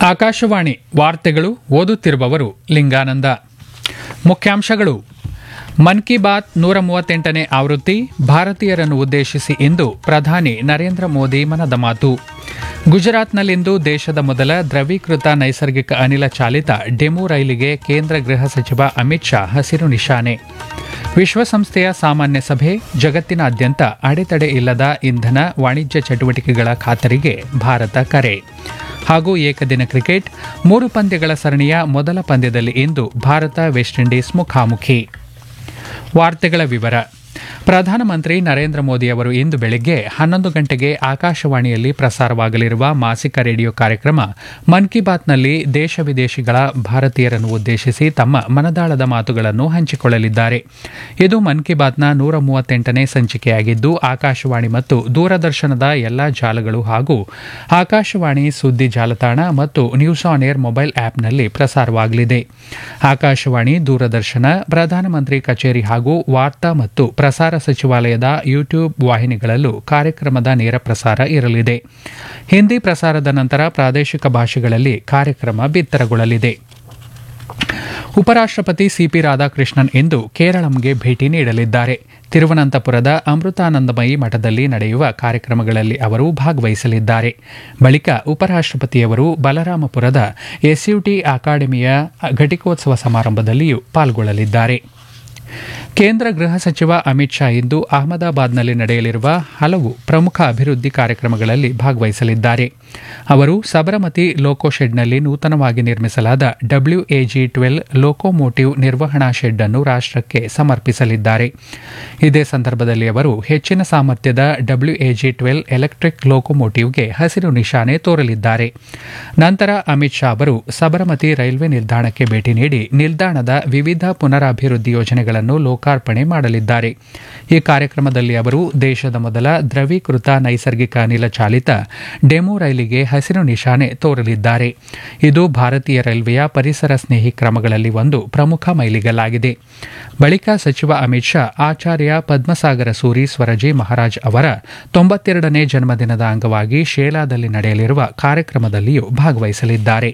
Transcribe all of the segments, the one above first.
ಆಕಾಶವಾಣಿ ವಾರ್ತೆಗಳು ಓದುತ್ತಿರುವವರು ಲಿಂಗಾನಂದ ಮುಖ್ಯಾಂಶಗಳು ಮನ್ ಕಿ ಬಾತ್ ನೂರ ಮೂವತ್ತೆಂಟನೇ ಆವೃತ್ತಿ ಭಾರತೀಯರನ್ನು ಉದ್ದೇಶಿಸಿ ಇಂದು ಪ್ರಧಾನಿ ನರೇಂದ್ರ ಮೋದಿ ಮನದ ಮಾತು ಗುಜರಾತ್ನಲ್ಲಿಂದು ದೇಶದ ಮೊದಲ ದ್ರವೀಕೃತ ನೈಸರ್ಗಿಕ ಅನಿಲ ಚಾಲಿತ ಡೆಮು ರೈಲಿಗೆ ಕೇಂದ್ರ ಗೃಹ ಸಚಿವ ಅಮಿತ್ ಶಾ ಹಸಿರು ನಿಶಾನೆ ವಿಶ್ವಸಂಸ್ಥೆಯ ಸಾಮಾನ್ಯ ಸಭೆ ಜಗತ್ತಿನಾದ್ಯಂತ ಅಡೆತಡೆ ಇಲ್ಲದ ಇಂಧನ ವಾಣಿಜ್ಯ ಚಟುವಟಿಕೆಗಳ ಖಾತರಿಗೆ ಭಾರತ ಕರೆ ಹಾಗೂ ಏಕದಿನ ಕ್ರಿಕೆಟ್ ಮೂರು ಪಂದ್ಯಗಳ ಸರಣಿಯ ಮೊದಲ ಪಂದ್ಯದಲ್ಲಿ ಇಂದು ಭಾರತ ವೆಸ್ಟ್ ಇಂಡೀಸ್ ಮುಖಾಮುಖಿ ವಾರ್ತೆಗಳ ವಿವರ ಪ್ರಧಾನಮಂತ್ರಿ ನರೇಂದ್ರ ಮೋದಿ ಅವರು ಇಂದು ಬೆಳಗ್ಗೆ ಹನ್ನೊಂದು ಗಂಟೆಗೆ ಆಕಾಶವಾಣಿಯಲ್ಲಿ ಪ್ರಸಾರವಾಗಲಿರುವ ಮಾಸಿಕ ರೇಡಿಯೋ ಕಾರ್ಯಕ್ರಮ ಮನ್ ಕಿ ಬಾತ್ನಲ್ಲಿ ದೇಶ ವಿದೇಶಿಗಳ ಭಾರತೀಯರನ್ನು ಉದ್ದೇಶಿಸಿ ತಮ್ಮ ಮನದಾಳದ ಮಾತುಗಳನ್ನು ಹಂಚಿಕೊಳ್ಳಲಿದ್ದಾರೆ ಇದು ಮನ್ ಕಿ ಬಾತ್ನ ನೂರ ಮೂವತ್ತೆಂಟನೇ ಸಂಚಿಕೆಯಾಗಿದ್ದು ಆಕಾಶವಾಣಿ ಮತ್ತು ದೂರದರ್ಶನದ ಎಲ್ಲಾ ಜಾಲಗಳು ಹಾಗೂ ಆಕಾಶವಾಣಿ ಸುದ್ದಿ ಜಾಲತಾಣ ಮತ್ತು ನ್ಯೂಸ್ ಆನ್ ಏರ್ ಮೊಬೈಲ್ ಆಪ್ನಲ್ಲಿ ಪ್ರಸಾರವಾಗಲಿದೆ ಆಕಾಶವಾಣಿ ದೂರದರ್ಶನ ಪ್ರಧಾನಮಂತ್ರಿ ಕಚೇರಿ ಹಾಗೂ ವಾರ್ತಾ ಮತ್ತು ಪ್ರಸಾರ ಸಚಿವಾಲಯದ ಯೂಟ್ಯೂಬ್ ವಾಹಿನಿಗಳಲ್ಲೂ ಕಾರ್ಯಕ್ರಮದ ನೇರ ಪ್ರಸಾರ ಇರಲಿದೆ ಹಿಂದಿ ಪ್ರಸಾರದ ನಂತರ ಪ್ರಾದೇಶಿಕ ಭಾಷೆಗಳಲ್ಲಿ ಕಾರ್ಯಕ್ರಮ ಬಿತ್ತರಗೊಳ್ಳಲಿದೆ ಉಪರಾಷ್ಟಪತಿ ಸಿಪಿ ರಾಧಾಕೃಷ್ಣನ್ ಇಂದು ಕೇರಳಂಗೆ ಭೇಟಿ ನೀಡಲಿದ್ದಾರೆ ತಿರುವನಂತಪುರದ ಅಮೃತಾನಂದಮಯಿ ಮಠದಲ್ಲಿ ನಡೆಯುವ ಕಾರ್ಯಕ್ರಮಗಳಲ್ಲಿ ಅವರು ಭಾಗವಹಿಸಲಿದ್ದಾರೆ ಬಳಿಕ ಉಪರಾಷ್ಟಪತಿಯವರು ಬಲರಾಮಪುರದ ಎಸ್ಯುಟಿ ಅಕಾಡೆಮಿಯ ಘಟಿಕೋತ್ಸವ ಸಮಾರಂಭದಲ್ಲಿಯೂ ಪಾಲ್ಗೊಳ್ಳಲಿದ್ದಾರೆ ಕೇಂದ್ರ ಗೃಹ ಸಚಿವ ಅಮಿತ್ ಶಾ ಇಂದು ಅಹಮದಾಬಾದ್ನಲ್ಲಿ ನಡೆಯಲಿರುವ ಹಲವು ಪ್ರಮುಖ ಅಭಿವೃದ್ಧಿ ಕಾರ್ಯಕ್ರಮಗಳಲ್ಲಿ ಭಾಗವಹಿಸಲಿದ್ದಾರೆ ಅವರು ಸಬರಮತಿ ಲೋಕೋ ಶೆಡ್ನಲ್ಲಿ ನೂತನವಾಗಿ ನಿರ್ಮಿಸಲಾದ ಡಬ್ಲ್ಯೂಎಜಿ ಟ್ವೆಲ್ ಲೋಕೋಮೋಟಿವ್ ನಿರ್ವಹಣಾ ಶೆಡ್ ಅನ್ನು ರಾಷ್ಟಕ್ಕೆ ಸಮರ್ಪಿಸಲಿದ್ದಾರೆ ಇದೇ ಸಂದರ್ಭದಲ್ಲಿ ಅವರು ಹೆಚ್ಚಿನ ಸಾಮರ್ಥ್ಯದ ಡಬ್ಲ್ಯೂಎಜಿ ಟ್ವೆಲ್ ಎಲೆಕ್ಟ್ರಿಕ್ ಲೋಕೋಮೋಟಿವ್ಗೆ ಹಸಿರು ನಿಶಾನೆ ತೋರಲಿದ್ದಾರೆ ನಂತರ ಅಮಿತ್ ಶಾ ಅವರು ಸಬರಮತಿ ರೈಲ್ವೆ ನಿಲ್ದಾಣಕ್ಕೆ ಭೇಟಿ ನೀಡಿ ನಿಲ್ದಾಣದ ವಿವಿಧ ಪುನರಾಭಿವೃದ್ಧಿ ಯೋಜನೆಗಳನ್ನು ಲೋಕಾರ್ಪಣೆ ಮಾಡಲಿದ್ದಾರೆ ಈ ಕಾರ್ಯಕ್ರಮದಲ್ಲಿ ಅವರು ದೇಶದ ಮೊದಲ ದ್ರವೀಕೃತ ನೈಸರ್ಗಿಕ ಅನಿಲ ಚಾಲಿತ ಡೆಮು ರೈಲಿಗೆ ಹಸಿರು ನಿಶಾನೆ ತೋರಲಿದ್ದಾರೆ ಇದು ಭಾರತೀಯ ರೈಲ್ವೆಯ ಪರಿಸರ ಸ್ನೇಹಿ ಕ್ರಮಗಳಲ್ಲಿ ಒಂದು ಪ್ರಮುಖ ಮೈಲಿಗಲ್ಲಾಗಿದೆ ಬಳಿಕ ಸಚಿವ ಅಮಿತ್ ಶಾ ಆಚಾರ್ಯ ಪದ್ಮಸಾಗರ ಸೂರಿ ಸ್ವರಜಿ ಮಹಾರಾಜ್ ಅವರ ತೊಂಬತ್ತೆರಡನೇ ಜನ್ಮದಿನದ ಅಂಗವಾಗಿ ಶೇಲಾದಲ್ಲಿ ನಡೆಯಲಿರುವ ಕಾರ್ಯಕ್ರಮದಲ್ಲಿಯೂ ಭಾಗವಹಿಸಲಿದ್ದಾರೆ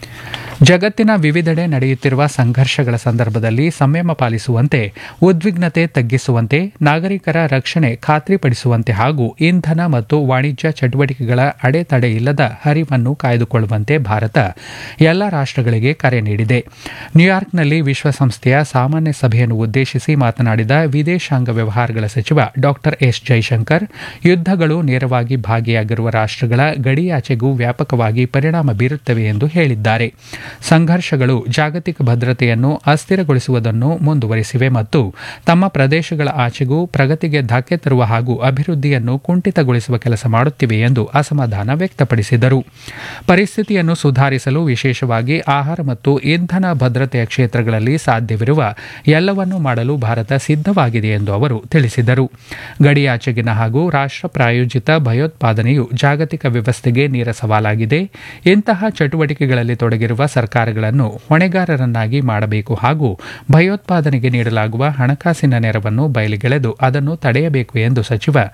ಜಗತ್ತಿನ ವಿವಿಧೆಡೆ ನಡೆಯುತ್ತಿರುವ ಸಂಘರ್ಷಗಳ ಸಂದರ್ಭದಲ್ಲಿ ಸಂಯಮ ಪಾಲಿಸುವಂತೆ ಉದ್ವಿಗ್ನತೆ ತಗ್ಗಿಸುವಂತೆ ನಾಗರಿಕರ ರಕ್ಷಣೆ ಖಾತ್ರಿಪಡಿಸುವಂತೆ ಹಾಗೂ ಇಂಧನ ಮತ್ತು ವಾಣಿಜ್ಯ ಚಟುವಟಿಕೆಗಳ ಅಡೆತಡೆ ಇಲ್ಲದ ಹರಿವನ್ನು ಕಾಯ್ದುಕೊಳ್ಳುವಂತೆ ಭಾರತ ಎಲ್ಲ ರಾಷ್ಟಗಳಿಗೆ ಕರೆ ನೀಡಿದೆ ನ್ಯೂಯಾರ್ಕ್ನಲ್ಲಿ ವಿಶ್ವಸಂಸ್ಥೆಯ ಸಾಮಾನ್ಯ ಸಭೆಯನ್ನು ಉದ್ದೇಶಿಸಿ ಮಾತನಾಡಿದ ವಿದೇಶಾಂಗ ವ್ಯವಹಾರಗಳ ಸಚಿವ ಡಾ ಎಸ್ ಜೈಶಂಕರ್ ಯುದ್ದಗಳು ನೇರವಾಗಿ ಭಾಗಿಯಾಗಿರುವ ರಾಷ್ಟಗಳ ಗಡಿಯಾಚೆಗೂ ವ್ಯಾಪಕವಾಗಿ ಪರಿಣಾಮ ಬೀರುತ್ತವೆ ಎಂದು ಹೇಳಿದ್ದಾರೆ ಸಂಘರ್ಷಗಳು ಜಾಗತಿಕ ಭದ್ರತೆಯನ್ನು ಅಸ್ಥಿರಗೊಳಿಸುವುದನ್ನು ಮುಂದುವರಿಸಿವೆ ಮತ್ತು ತಮ್ಮ ಪ್ರದೇಶಗಳ ಆಚೆಗೂ ಪ್ರಗತಿಗೆ ಧಕ್ಕೆ ತರುವ ಹಾಗೂ ಅಭಿವೃದ್ಧಿಯನ್ನು ಕುಂಠಿತಗೊಳಿಸುವ ಕೆಲಸ ಮಾಡುತ್ತಿವೆ ಎಂದು ಅಸಮಾಧಾನ ವ್ಯಕ್ತಪಡಿಸಿದರು ಪರಿಸ್ಥಿತಿಯನ್ನು ಸುಧಾರಿಸಲು ವಿಶೇಷವಾಗಿ ಆಹಾರ ಮತ್ತು ಇಂಧನ ಭದ್ರತೆಯ ಕ್ಷೇತ್ರಗಳಲ್ಲಿ ಸಾಧ್ಯವಿರುವ ಎಲ್ಲವನ್ನೂ ಮಾಡಲು ಭಾರತ ಸಿದ್ಧವಾಗಿದೆ ಎಂದು ಅವರು ತಿಳಿಸಿದರು ಗಡಿಯಾಚೆಗಿನ ಹಾಗೂ ರಾಷ್ಟ್ರ ಪ್ರಾಯೋಜಿತ ಭಯೋತ್ಪಾದನೆಯು ಜಾಗತಿಕ ವ್ಯವಸ್ಥೆಗೆ ನೇರ ಸವಾಲಾಗಿದೆ ಇಂತಹ ಚಟುವಟಿಕೆಗಳಲ್ಲಿ ತೊಡಗಿರುವ ಸರ್ಕಾರಗಳನ್ನು ಹೊಣೆಗಾರರನ್ನಾಗಿ ಮಾಡಬೇಕು ಹಾಗೂ ಭಯೋತ್ಪಾದನೆಗೆ ನೀಡಲಾಗುವ ಹಣಕಾಸಿನ ನೆರವನ್ನು ಬಯಲಿಗೆಳೆದು ಅದನ್ನು ತಡೆಯಬೇಕು ಎಂದು ಸಚಿವ